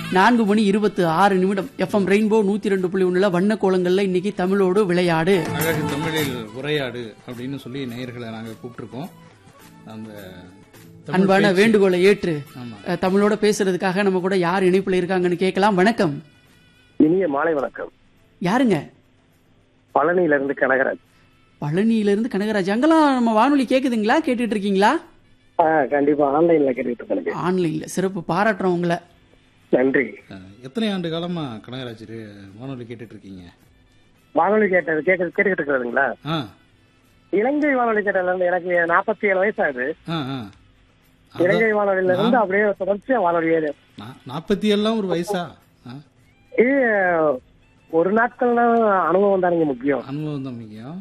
நான்கு மணி இருபத்தி ஆறு நிமிடம் எஃப்எம் ரெயின்போ நூத்தி ரெண்டு புள்ளி ஒண்ணுல வண்ண கோலங்கள்ல இன்னைக்கு தமிழோடு விளையாடு அழகு தமிழில் உரையாடு அப்படின்னு சொல்லி நேயர்களை நாங்க கூப்பிட்டுருக்கோம் அந்த தமிழ் அன்பான பேச்சு- வேண்டுகோளை ஏற்று ஆமா அஹ், தமிழோட பேசுறதுக்காக நம்ம கூட யார் இணைப்புல இருக்காங்கன்னு கேட்கலாம் வணக்கம் இனிய மாலை வணக்கம் யாருங்க பழனியில இருந்து கனகராஜ் பழனியில இருந்து கனகராஜ் அங்கெல்லாம் நம்ம வானொலி கேக்குதுங்களா கேட்டுட்டு இருக்கீங்களா ஆ, கண்டிப்பா ஆன்லைன்ல கேட்டுட்டு இருக்கேன் எனக்கு. ஆன்லைன்ல சிறப்பு பாராட்டுறோம் உங்களை நன்றி அஹ், எத்தனை ஆண்டு காலமா கனகராஜ் வானொலி கேட்டுட்டு இருக்கீங்க வானொலி கேட்டது கேட்க கேட்டுக்கிட்டு இருக்கிறதுங்களா ஆ இலங்கை வானொலி கேட்டதுல இருந்து எனக்கு நாற்பத்தி ஏழு வயசு ஆகுது ஆ ஆ இலங்கை வானொலியில இருந்து அப்படியே தொடர்ச்சியா வானொலியே நா- நாற்பத்தி ஏழுலாம் ஒரு வயசா ஆ, இது ஒரு நாட்கள் அனுபவம் தானுங்க முக்கியம் அனுபவம் தான் முக்கியம்